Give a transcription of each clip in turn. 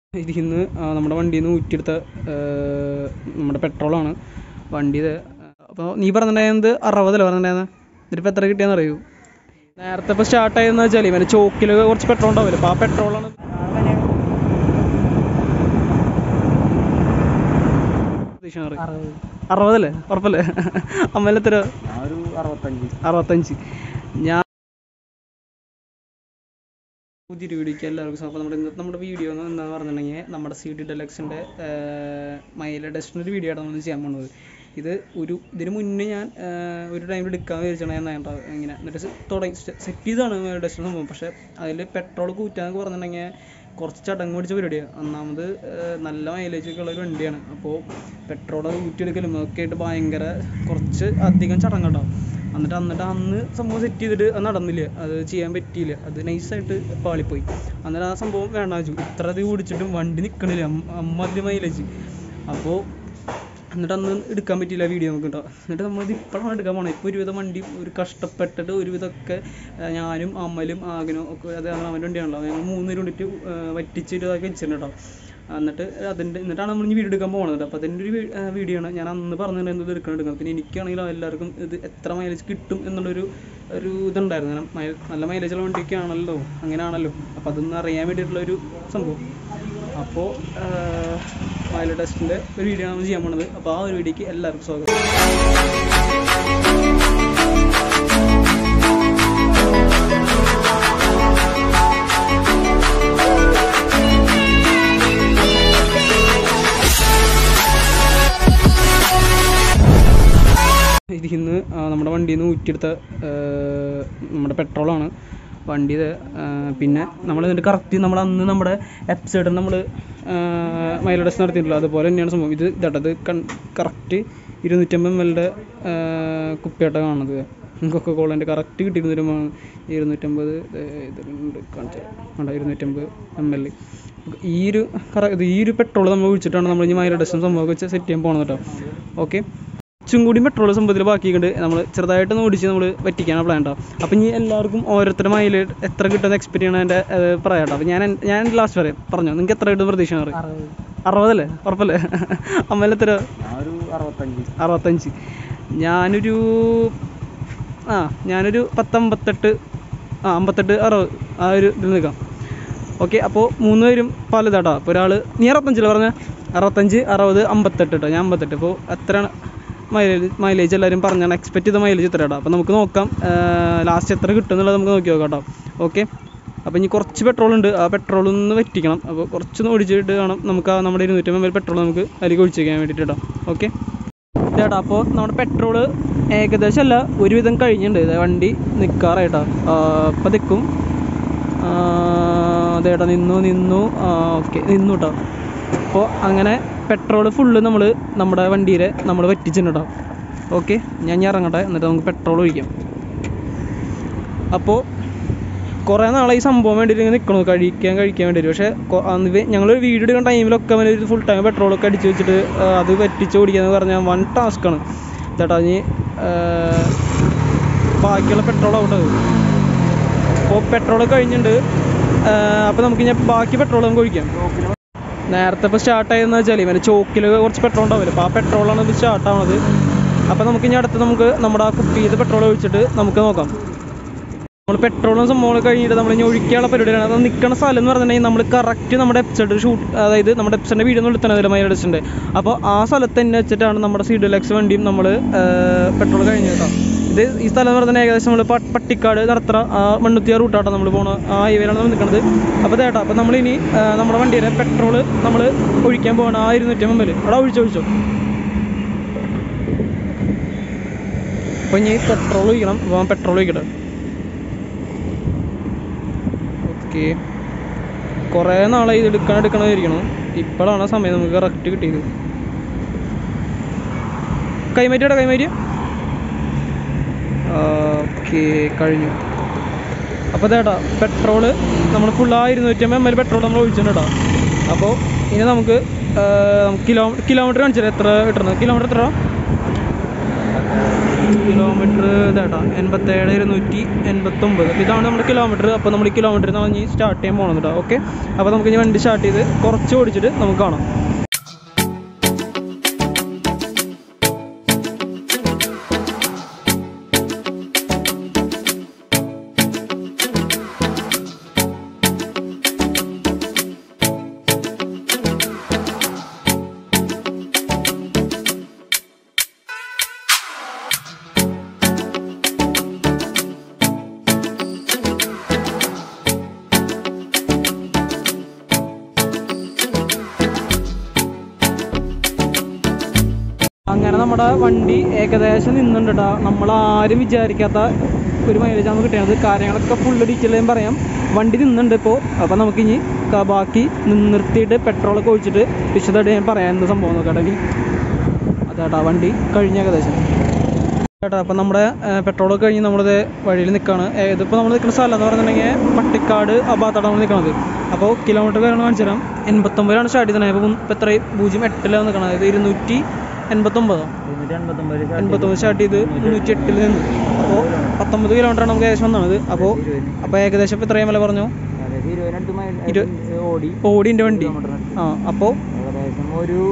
ഇതിന്ന് നമ്മുടെ വണ്ടിയിൽ നിന്ന് ഊറ്റിയെടുത്ത നമ്മുടെ പെട്രോളാണ് വണ്ടി ഇത് അപ്പോൾ നീ പറഞ്ഞിട്ടുണ്ടായിരുന്നത് അറുപതല്ലേ പറഞ്ഞിട്ടുണ്ടായിരുന്നത് എന്നിട്ടിപ്പോൾ എത്ര കിട്ടിയെന്ന് അറിയൂ നേരത്തെ ഇപ്പോൾ സ്റ്റാർട്ട് ആയതെന്ന് വെച്ചാൽ ഇവന് ചോക്കിൽ കുറച്ച് പെട്രോൾ ഉണ്ടാവില്ല അപ്പോൾ ആ പെട്രോളാണ് പ്രതീക്ഷ അറുപതല്ലേ ഉറപ്പല്ലേ അമ്മലെത്ര ഒരു അറുപത്തഞ്ച് അറുപത്തഞ്ച് ഞാൻ പുതിയൊരു വീഡിയോക്ക് എല്ലാവർക്കും സ്വാഗതം അപ്പോൾ നമ്മുടെ ഇന്നത്തെ നമ്മുടെ വീഡിയോ എന്ന് എന്താണെന്ന് പറഞ്ഞിട്ടുണ്ടെങ്കിൽ നമ്മുടെ സി ഡി ഡെലക്സിൻ്റെ മൈല ഡസ്റ്റിൻ്റെ ഒരു വീഡിയോ ആണ് നമ്മൾ ചെയ്യാൻ പോകുന്നത് ഇത് ഒരു ഇതിന് മുന്നേ ഞാൻ ആഹ് ഒരു ടൈമിൽ എടുക്കാൻ വിചാരിച്ചാണ് ഞാൻ നേണ്ട ഇങ്ങനെ എന്നിട്ട് സെ- തുടങ്ങി സെറ്റ് ചെയ്താണ് മൈല ഡസ്റ്റിൻ്റെ സംഭവം പക്ഷേ അതിൽ പെട്രോൾ കൂറ്റാന്നൊക്കെ പറഞ്ഞിട്ടുണ്ടെങ്കിൽ കുറച്ച് ചടങ്ങ് പിടിച്ച പരിപാടിയാണ് ഒന്നാമത് ആഹ് നല്ല മൈലേജ് ഒക്കെ ഉള്ള ഒരു വണ്ടിയാണ് അപ്പോൾ പെട്രോൾ ഊറ്റിയെടുക്കലും ഒക്കെ ആയിട്ട് ഭയങ്കര കുറച്ച് അധികം ചടങ്ങുണ്ടാവും എന്നിട്ട് എന്നിട്ട് അന്ന് സംഭവം സെറ്റ് ചെയ്തിട്ട് അത് നടന്നില്ല അത് ചെയ്യാൻ പറ്റിയില്ല അത് നൈസായിട്ട് പാളിപ്പോയി എന്നിട്ട് ആ സംഭവം വേണ്ട വെച്ചു ഇത്ര അത് ഓടിച്ചിട്ടും വണ്ടി നിൽക്കണില്ല അമ്മാതിരി മൈലേജ് അപ്പോൾ എന്നിട്ട് അന്ന് എടുക്കാൻ പറ്റിയില്ല വീഡിയോ നമുക്ക് കേട്ടോ എന്നിട്ട് നമ്മളിത് ഇപ്പോഴാണ് എടുക്കാൻ പോണത് ഇപ്പോൾ ഒരുവിധം വണ്ടി ഒരു കഷ്ടപ്പെട്ടിട്ട് ഒരുവിധമൊക്കെ ആ, ഞാനും അമ്മലും ആകനും ഒക്കെ അത് അവൻ്റെ വണ്ടിയാണല്ലോ ഞങ്ങൾ മൂന്ന് പേര് കൊണ്ടിട്ട് വറ്റിച്ചിട്ട് ഇതാക്കി വെച്ചിട്ടുണ്ട് കേട്ടോ എന്നിട്ട് അതിൻ്റെ എന്നിട്ടാണ് നമ്മൾ ഇനി വീഡിയോ എടുക്കാൻ പോകുന്നത് അപ്പോൾ അതിൻ്റെ ഒരു വീഡിയോ ആണ് ഞാൻ അന്ന് പറഞ്ഞിട്ടുണ്ടായിരുന്നത് ഇത് എടുക്കണം എടുക്കണം പിന്നെ എനിക്കാണെങ്കിലും എല്ലാവർക്കും ഇത് എത്ര മൈലേജ് കിട്ടും എന്നുള്ളൊരു ഒരു ഇതുണ്ടായിരുന്നു കാരണം മൈ നല്ല മൈലേജുള്ള വണ്ടിയൊക്കെ ആണല്ലോ അങ്ങനെയാണല്ലോ അപ്പോൾ അതൊന്ന് അറിയാൻ വേണ്ടിയിട്ടുള്ള ഒരു സംഭവം അപ്പോൾ മൈലേജ് ടെസ്റ്റിൻ്റെ ഒരു വീഡിയോ ആണ് നമ്മൾ ചെയ്യാൻ പോണത് അപ്പോൾ ആ ഒരു വീഡിയോക്ക് എല്ലാവർക്കും സ്വാഗതം ഇതിന്ന് നമ്മുടെ വണ്ടിയിൽ നിന്ന് ഊറ്റിയെടുത്ത ആഹ് നമ്മുടെ പെട്രോളാണ് വണ്ടി ഇത് ആഹ് പിന്നെ നമ്മൾ ഇതിൻ്റെ കറക്റ്റ് നമ്മൾ അന്ന് നമ്മുടെ എപ്പിസോഡിൽ നമ്മൾ മൈലഡസ് നടത്തിയിട്ടില്ല അതുപോലെ തന്നെയാണ് സംഭവം ഇത് ഇതട്ടത് കൺ കറക്റ്റ് ഇരുന്നൂറ്റമ്പത് എം എല്ലിൻ്റെ കുപ്പിയായിട്ടാണ് കാണുന്നത് കൊക്ക കോളേൻ്റെ കറക്റ്റ് കിട്ടിയിരുന്നൊരു ഇരുന്നൂറ്റമ്പത് ഇതിലുണ്ട് കാണിച്ചു വേണ്ട ഇരുന്നൂറ്റമ്പത് എം എൽ ഈ ഒരു കറ ഇത് ഈ ഒരു പെട്രോൾ നമ്മൾ ഒഴിച്ചിട്ടാണ് നമ്മൾ ഇനി മൈലഡസും സംഭവമൊക്കെ സെറ്റ് ചെയ്യാൻ പോകുന്നത് കേട്ടോ ഓക്കെ കുറച്ചും കൂടി പെട്രോൾ സംഭവത്തിൽ ബാക്കിയുണ്ട് നമ്മൾ ചെറുതായിട്ടൊന്ന് ഓടിച്ച് നമ്മൾ വറ്റിക്കാനാണ് പ്ലാൻ കേട്ടോ അപ്പം ഇനി എല്ലാവർക്കും ഓരോരുത്തരുടെ മൈലേജ് എത്ര കിട്ടുന്ന എക്സ്പെക്ട് ചെയ്യണം എൻ്റെ പറയാം കേട്ടോ അപ്പം ഞാൻ എൻ- ഞാൻ ലാസ്റ്റ് പറയാം പറഞ്ഞോ നിങ്ങൾക്ക് എത്ര കിട്ടും പ്രതീക്ഷ പറയും അറുപതല്ലേ ഉറപ്പല്ലേ അമ്മയിൽ എത്ര ഒരു അറുപത്തഞ്ച് അറുപത്തഞ്ച് ഞാനൊരു ആ ഞാനൊരു പത്തമ്പത്തെട്ട് ആ അമ്പത്തെട്ട് അറുപത് ആ ഒരു ഇതിൽ നിൽക്കാം ഓക്കെ അപ്പോൾ മൂന്ന് പേരും പലതാട്ടോ അപ്പോൾ ഒരാൾ നീ അറുപത്തഞ്ചല്ലേ പറഞ്ഞ അറുപത്തഞ്ച് അറുപത് അമ്പത്തെട്ട് കേട്ടോ ഞാൻ അമ്പത്തെട്ട് അപ്പോൾ എത്രയാണ് മൈലേജ് മൈലേജ് എല്ലാവരും പറഞ്ഞാണ് എക്സ്പെക്ട് ചെയ്ത മൈലേജ് ഇത്ര കേട്ടോ അപ്പോൾ നമുക്ക് നോക്കാം ലാസ്റ്റ് എത്ര കിട്ടും എന്നുള്ളത് നമുക്ക് നോക്കി നോക്കാം കേട്ടോ ഓക്കെ അപ്പോൾ ഇനി കുറച്ച് പെട്രോൾ ഉണ്ട് ആ പെട്രോൾ ഒന്ന് വറ്റിക്കണം അപ്പോൾ കുറച്ചൊന്ന് ഒഴിച്ചിട്ട് വേണം നമുക്ക് ആ നമ്മുടെ ഇരുന്നൂറ്റമ്പത് എം പെട്രോൾ നമുക്ക് അതിലേക്ക് ഒഴിച്ച് വയ്ക്കാൻ വേണ്ടിയിട്ട് കേട്ടോ ഓക്കെ ചേട്ടാ അപ്പോൾ നമ്മുടെ പെട്രോള് ഏകദേശം അല്ല ഒരുവിധം കഴിഞ്ഞിട്ടുണ്ട് ഇത് വണ്ടി നിൽക്കാറായിട്ടാ അപ്പം നിൽക്കും അതേട്ടാ നിന്നു നിന്നു ഓക്കെ നിന്നു കേട്ടോ അപ്പോൾ അങ്ങനെ പെട്രോൾ ഫുള്ള് നമ്മൾ നമ്മുടെ വണ്ടിയിൽ നമ്മൾ വറ്റിച്ചിട്ടുണ്ട് കേട്ടോ ഓക്കെ ഞാൻ ഇനി ഇറങ്ങട്ടെ എന്നിട്ട് നമുക്ക് പെട്രോൾ ഒഴിക്കാം അപ്പോൾ കുറേ നാളെ ഈ സംഭവം വേണ്ടിയിട്ട് ഇങ്ങനെ നിൽക്കണു കഴിക്കാൻ കഴിക്കാൻ വേണ്ടിയിട്ട് പക്ഷേ ഞങ്ങൾ വീഡിയോ എടുക്കുന്ന ടൈമിലൊക്കെ അവന് ഒരു ഫുൾ ടൈം പെട്രോളൊക്കെ അടിച്ച് വെച്ചിട്ട് ആ, അത് വറ്റിച്ച് ഓടിക്കുക എന്ന് പറഞ്ഞാൽ വൺ ടാസ്ക്കാണ് ചേട്ടാ ഇനി ആ, ബാക്കിയുള്ള പെട്രോൾ ഔട്ട് അത് അപ്പോൾ പെട്രോൾ കഴിഞ്ഞിട്ടുണ്ട് അപ്പോൾ നമുക്ക് ഇനി ബാക്കി പെട്രോൾ നമുക്ക് ഒഴിക്കാം നേരത്തെ ഇപ്പോൾ സ്റ്റാർട്ട് ആയതെന്ന് വെച്ചാൽ ഇവന് ചോക്കിൽ കുറച്ച് പെട്രോൾ ഉണ്ടാവില്ല അപ്പോൾ ആ പെട്രോളാണ് ഇത് സ്റ്റാർട്ട് ആവുന്നത് അപ്പോൾ നമുക്ക് ഇനി അടുത്ത് നമുക്ക് നമ്മുടെ ആ കുപ്പിയിൽ പെട്രോൾ ഒഴിച്ചിട്ട് നമുക്ക് നോക്കാം നമ്മൾ പെട്രോളും സംഭവം കഴിഞ്ഞിട്ട് നമ്മൾ ഇനി ഒഴിക്കാനുള്ള പരിപാടിയാണ് അത് നിൽക്കുന്ന സ്ഥലം എന്ന് പറഞ്ഞിട്ടുണ്ടെങ്കിൽ നമ്മൾ കറക്റ്റ് നമ്മുടെ എപ്പിസോഡ് ഷൂട്ട് അതായത് നമ്മുടെ എപ്പിസോഡിൻ്റെ വീഡിയോ ഒന്നും എടുത്തണതില്ല മൈലഡസിൻ്റെ അപ്പോൾ ആ സ്ഥലത്ത് തന്നെ വെച്ചിട്ടാണ് നമ്മുടെ സി ഡെലക്സ് വണ്ടിയും നമ്മൾ പെട്രോൾ കഴിഞ്ഞത് കേട്ടോ ഇത് ഈ സ്ഥലം എന്ന് പറഞ്ഞാൽ ഏകദേശം നമ്മൾ പട്ടിക്കാട് നടത്തറ ആ മണ്ണുത്തിയ റൂട്ടാട്ടോ നമ്മൾ പോണ ആ ഹൈവേയിലാണ് നമ്മൾ നിൽക്കുന്നത് അപ്പോൾ ചേട്ടാ അപ്പോൾ നമ്മളിനി ആ, നമ്മുടെ വണ്ടിയുടെ പെട്രോൾ നമ്മൾ ഒഴിക്കാൻ പോകണം ആ ഇരുന്നൂറ്റി അമ്പത് അവിടെ ഒഴിച്ചോ ഒഴിച്ചോ അപ്പോൾ ഇനി പെട്രോൾ ഒഴിക്കണം അപ്പോൾ പെട്രോൾ ഒഴിക്കട്ടെ ഓക്കെ കുറേ നാളായി ഇത് എടുക്കണം എടുക്കണം വിചാരിക്കണം ഇപ്പോഴാണ് ആ സമയം നമുക്ക് കറക്റ്റ് കിട്ടിയത് കൈമാറ്റിയുടെ കൈമാറ്റി ഓക്കെ കഴിഞ്ഞു അപ്പോൾ ചേട്ടാ പെട്രോള് നമ്മൾ ഫുൾ ആ ഇരുന്നൂറ്റമ്പത് എം എൽ പെട്രോൾ നമ്മൾ ഒഴിച്ചിട്ടുണ്ട് കേട്ടോ അപ്പോൾ ഇനി നമുക്ക് കിലോ കിലോമീറ്റർ കാണിച്ചു എത്ര കിട്ടണം കിലോമീറ്റർ എത്ര കിലോമീറ്റർ ഇതാട്ടാ എൺപത്തേഴ് ഇരുന്നൂറ്റി എൺപത്തൊമ്പത് ഇതാണ് നമ്മുടെ കിലോമീറ്റർ അപ്പോൾ നമ്മൾ ഈ കിലോമീറ്ററിൽ നിന്ന് ഇനി സ്റ്റാർട്ട് ചെയ്യാൻ പോകുന്നത് കേട്ടോ ഓക്കെ അപ്പോൾ നമുക്ക് ഇനി വണ്ടി സ്റ്റാർട്ട് ചെയ്ത് കുറച്ച് ഓടിച്ചിട്ട് നമുക്ക് കാണാം അങ്ങനെ നമ്മുടെ വണ്ടി ഏകദേശം നിന്നുണ്ട് കേട്ടോ നമ്മളാരും വിചാരിക്കാത്ത ഒരു മൈലേജാണ് കിട്ടിയത് കാര്യങ്ങളൊക്കെ ഫുള്ള് ഡീറ്റെയിൽ ഞാൻ പറയാം വണ്ടി നിന്നുണ്ട് ഇപ്പോൾ അപ്പോൾ നമുക്കിനി ക- ബാക്കി നിന്ന് നിർത്തിയിട്ട് പെട്രോളൊക്കെ ഒഴിച്ചിട്ട് വിശദമായിട്ട് ഞാൻ പറയാം എന്ത് സംഭവം നോക്കട്ടെ അതാട്ടാ വണ്ടി കഴിഞ്ഞ ഏകദേശം ചേട്ടാ അപ്പം നമ്മുടെ പെട്രോളൊക്കെ കഴിഞ്ഞ് നമ്മളിത് വഴിയിൽ നിൽക്കുകയാണ് ഇതിപ്പോൾ നമ്മൾ നിൽക്കുന്ന സ്ഥലം എന്ന് പറഞ്ഞിട്ടുണ്ടെങ്കിൽ പട്ടിക്കാട് ആ ഭാഗത്താണ് നമ്മൾ നിൽക്കുന്നത് അപ്പോൾ കിലോമീറ്റർ കാര്യങ്ങൾ കാണിച്ചു തരാം എൺപത്തൊമ്പതിലാണ് സ്റ്റാർട്ട് ചെയ്തത് അപ്പോൾ ഇപ്പോൾ എത്രയും പൂജ്യം എട്ടിലാണ് നിൽക്കുന്നത് അതായത് ഇരുന്നൂറ്റി എൺപത്തൊമ്പതോ ഇരുന്നൂറ്റി എൺപത്തൊമ്പത് എൺപത്തൊമ്പത് സ്റ്റാർട്ട് ചെയ്ത് മുന്നൂറ്റി എട്ടിൽ നിന്ന് അപ്പോൾ പത്തൊമ്പത് കിലോമീറ്ററാണ് നമുക്ക് ഏകദേശം വന്നത് അപ്പോൾ അപ്പോൾ ഏകദേശം ഇപ്പോൾ എത്രയും വില പറഞ്ഞു അതായത് ഇരുപതിനടുത്ത് മൈൽ ഇരു- ഓടി ഓടിൻ്റെ വണ്ടി കിലോമീറ്ററിന്. ആ അപ്പോൾ ഏകദേശം ഒരു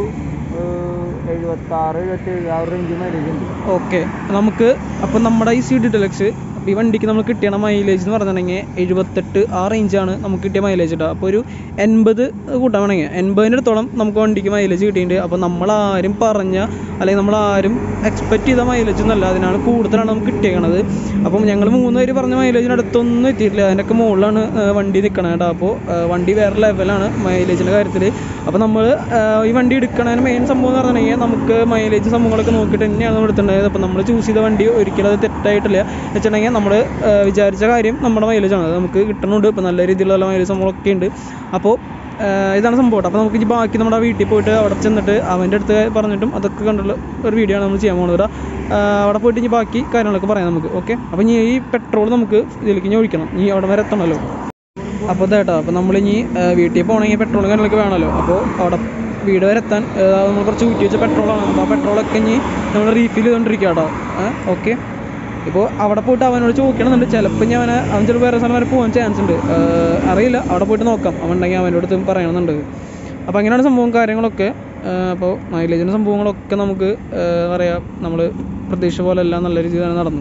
എഴുപത്താറ് എഴുപത്തേഴ് ആ ഒരു റേഞ്ച് മൈലേജ് ഉണ്ട് ഓക്കെ നമുക്ക് അപ്പം നമ്മുടെ ഈ സി ഡി ഡെലക്സ് ഈ വണ്ടിക്ക് നമ്മൾ കിട്ടിയ മൈലേജ് എന്ന് പറഞ്ഞിട്ടുണ്ടെങ്കിൽ എഴുപത്തെട്ട് ആ റേഞ്ചാണ് നമുക്ക് കിട്ടിയ മൈലേജ് കേട്ടോ അപ്പോൾ ഒരു എൺപത് കൂട്ടാൻ വേണമെങ്കിൽ എൺപതിൻ്റെ അടുത്തോളം നമുക്ക് വണ്ടിക്ക് മൈലേജ് കിട്ടിയിട്ടുണ്ട് അപ്പോൾ നമ്മളാരും പറഞ്ഞ അല്ലെങ്കിൽ നമ്മളാരും എക്സ്പെക്റ്റ് ചെയ്ത മൈലേജ് ഒന്നല്ല അതിനാണ് കൂടുതലാണ് നമുക്ക് കിട്ടിയേക്കണത് അപ്പം ഞങ്ങൾ മൂന്ന് പേര് പറഞ്ഞ മൈലേജിന് അടുത്തൊന്നും എത്തിയിട്ടില്ല അതിൻ്റെയൊക്കെ മുകളിലാണ് ആ, വണ്ടി നിൽക്കണത് കേട്ടോ അപ്പോൾ ആ, വണ്ടി വേറെ ലെവലാണ് മൈലേജിൻ്റെ കാര്യത്തിൽ അപ്പോൾ നമ്മൾ ഈ വണ്ടി എടുക്കണതിന് മെയിൻ സംഭവം എന്ന് പറഞ്ഞിട്ടുണ്ടെങ്കിൽ നമുക്ക് മൈലേജ് സംഭവങ്ങളൊക്കെ നോക്കിയിട്ട് തന്നെയാണ് നമ്മൾ എടുത്തിട്ടുണ്ടായത് അപ്പോൾ നമ്മൾ ചൂസ് ചെയ്ത വണ്ടി ഒരിക്കലും അത് തെറ്റായിട്ടില്ല എന്ന് വെച്ചിട്ടുണ്ടെങ്കിൽ നമ്മൾ വിചാരിച്ച കാര്യം നമ്മുടെ മൈലേജാണ് അത് നമുക്ക് കിട്ടുന്നുണ്ട് ഇപ്പോൾ നല്ല രീതിയിലുള്ള മൈലേജ് സംഭവമൊക്കെ ഉണ്ട് അപ്പോൾ ഇതാണ് സംഭവം കേട്ടോ അപ്പോൾ നമുക്ക് ഇനി ബാക്കി നമ്മുടെ വീട്ടിൽ പോയിട്ട് അവിടെ ചെന്നിട്ട് അവൻ്റെ അടുത്ത് പറഞ്ഞിട്ടും അതൊക്കെ കണ്ടുള്ള ഒരു വീഡിയോ ആണ് നമ്മൾ ചെയ്യാൻ പോകുന്നത് കേട്ടോ ആ, അവിടെ പോയിട്ട് ഇനി ബാക്കി കാര്യങ്ങളൊക്കെ പറയാം നമുക്ക് ഓക്കെ അപ്പോൾ ഇനി ഈ പെട്രോൾ നമുക്ക് ഇതിലേക്ക് ഇനി ഒഴിക്കണം ഇനി അവിടെ വരെ എത്തണമല്ലോ അപ്പോൾ ഇതാട്ടോ അപ്പോൾ നമ്മളിനി ആ, വീട്ടിൽ പോകണമെങ്കിൽ പെട്രോൾ കാര്യങ്ങളൊക്കെ വേണമല്ലോ അപ്പോൾ അവിടെ വീട് വരെ എത്താൻ ആ, നമ്മൾ കുറച്ച് ഊറ്റി വെച്ച പെട്രോളാണ് അപ്പോൾ ആ പെട്രോളൊക്കെ ഇനി നമ്മൾ റീഫിൽ ചെയ്തുകൊണ്ടിരിക്കുക കേട്ടോ ഓക്കെ ഇപ്പോൾ അവിടെ പോയിട്ട് അവനോട് ചോദിക്കണമെന്നുണ്ട് ചിലപ്പോൾ ഞാൻ അവനെ അവൻ ചിലപ്പോൾ വേറെ സ്ഥലം വരെ പോകാൻ ചാൻസ് ഉണ്ട് ആ, അറിയില്ല അവിടെ പോയിട്ട് നോക്കാം അവൻ ഉണ്ടെങ്കിൽ അവൻ്റെ അടുത്ത് പറയണമെന്നുണ്ട് അപ്പോൾ അങ്ങനെയാണ് സംഭവം കാര്യങ്ങളൊക്കെ ആ, അപ്പോൾ മൈലേജിൻ്റെ സംഭവങ്ങളൊക്കെ നമുക്ക് ആ, പറയാം നമ്മൾ പ്രതീക്ഷ പോലെ എല്ലാം നല്ല രീതിയിൽ തന്നെ നടന്നു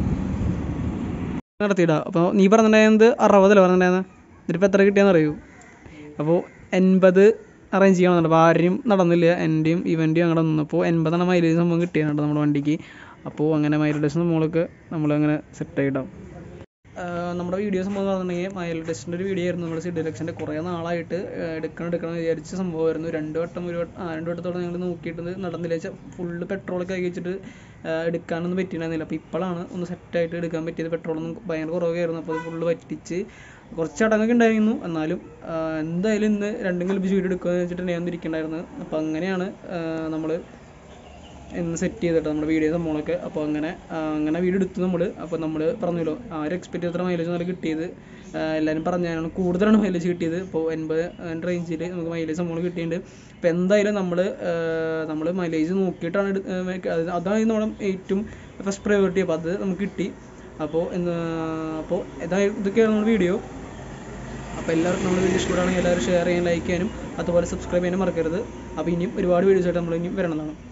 നടത്തിയിടാം അപ്പോൾ നീ പറഞ്ഞിട്ടുണ്ടായിരുന്നത് അറുപതല്ലേ പറഞ്ഞിട്ടുണ്ടായിരുന്നത് എന്നിട്ടിപ്പോൾ എത്ര കിട്ടിയെന്ന് അറിയൂ അപ്പോൾ എൺപത് അറേഞ്ച് ചെയ്യണമെന്നുണ്ട് അപ്പോൾ ആരും നടന്നില്ല എൻ്റെയും ഇവൻ്റെയും അങ്ങനെ നിന്നപ്പോൾ എൺപതാണ് മൈലേജ് സംഭവം കിട്ടിയാണ് നമ്മുടെ വണ്ടിക്ക് അപ്പോൾ അങ്ങനെ മൈലേജ് സംഭവങ്ങളൊക്കെ നമ്മളങ്ങനെ സെറ്റ് ആയിട്ടാവും നമ്മുടെ വീഡിയോ സംഭവം എന്ന് പറഞ്ഞിട്ടുണ്ടെങ്കിൽ മൈൽ ടെസ്റ്റിൻ്റെ ഒരു വീഡിയോ ആയിരുന്നു നമ്മുടെ സിഡി ഇലക്ഷൻ്റെ കുറേ നാളായിട്ട് ആ, എടുക്കണം എടുക്കണം എന്ന് വിചാരിച്ച സംഭവമായിരുന്നു രണ്ട് വട്ടം ഒരു വട്ടം ആ, രണ്ട് വട്ടത്തോളം ഞങ്ങൾ നോക്കിയിട്ട് നടന്നില്ല വെച്ചാൽ ഫുള്ള് പെട്രോളൊക്കെ ആക്കി വെച്ചിട്ട് ആ, എടുക്കാനൊന്നും പറ്റിയിട്ടുണ്ടായിരുന്നില്ല അപ്പോൾ ഇപ്പോഴാണ് ഒന്ന് സെറ്റായിട്ട് എടുക്കാൻ പറ്റിയത് പെട്രോളൊന്നും ഭയങ്കര കുറവായിരുന്നു അപ്പോൾ അത് ഫുള്ള് പറ്റിച്ച് കുറച്ച് ചടങ്ങൊക്കെ ഉണ്ടായിരുന്നു എന്നാലും ആ, എന്തായാലും ഇന്ന് രണ്ടും കൽപ്പിച്ച് വീഡിയോ എടുക്കുമെന്ന് വെച്ചിട്ട് ഞാൻ ഇരിക്കണ്ടായിരുന്നു അപ്പോൾ അങ്ങനെയാണ് നമ്മൾ എന്ന് സെറ്റ് ചെയ്തിട്ട് നമ്മുടെ വീഡിയോ സംഭവങ്ങളൊക്കെ അപ്പോൾ അങ്ങനെ ആ, അങ്ങനെ വീഡിയോ എടുത്തു നമ്മൾ അപ്പോൾ നമ്മൾ പറഞ്ഞല്ലോ ആരും എക്സ്പെക്ട് ചെയ്ത മൈലേജ് നല്ല കിട്ടിയത് ആ, എല്ലാവരും പറഞ്ഞാണ് കൂടുതലാണ് മൈലേജ് കിട്ടിയത് ഇപ്പോൾ എൺപത് റേഞ്ചിൽ നമുക്ക് മൈലേജ് സംഭവങ്ങൾ കിട്ടിയിട്ടുണ്ട് അപ്പോൾ എന്തായാലും നമ്മൾ നമ്മൾ മൈലേജ് നോക്കിയിട്ടാണ് എടു- ആ, മേക്ക- അത് അതാണ് നമ്മുടെ ഏറ്റവും ഫസ്റ്റ് പ്രയോറിറ്റി അപ്പോൾ അത് നമുക്ക് കിട്ടി അപ്പോൾ എന്ന് അപ്പോൾ ഇതാ ഇതൊക്കെയാണ് നമ്മുടെ വീഡിയോ അപ്പോൾ എല്ലാവർക്കും നമ്മുടെ വീഡിയോ ഇഷ്ടപ്പെടുകയാണെങ്കിൽ എല്ലാവരും ഷെയർ ചെയ്യാൻ ലൈക്ക് ചെയ്യാനും അതുപോലെ സബ്സ്ക്രൈബ് ചെയ്യാനും മറക്കരുത് അപ്പോൾ ഇനിയും ഒരുപാട് വീഡിയോസ് ആയിട്ട് നമ്മൾ ഇനിയും വരണതാണ്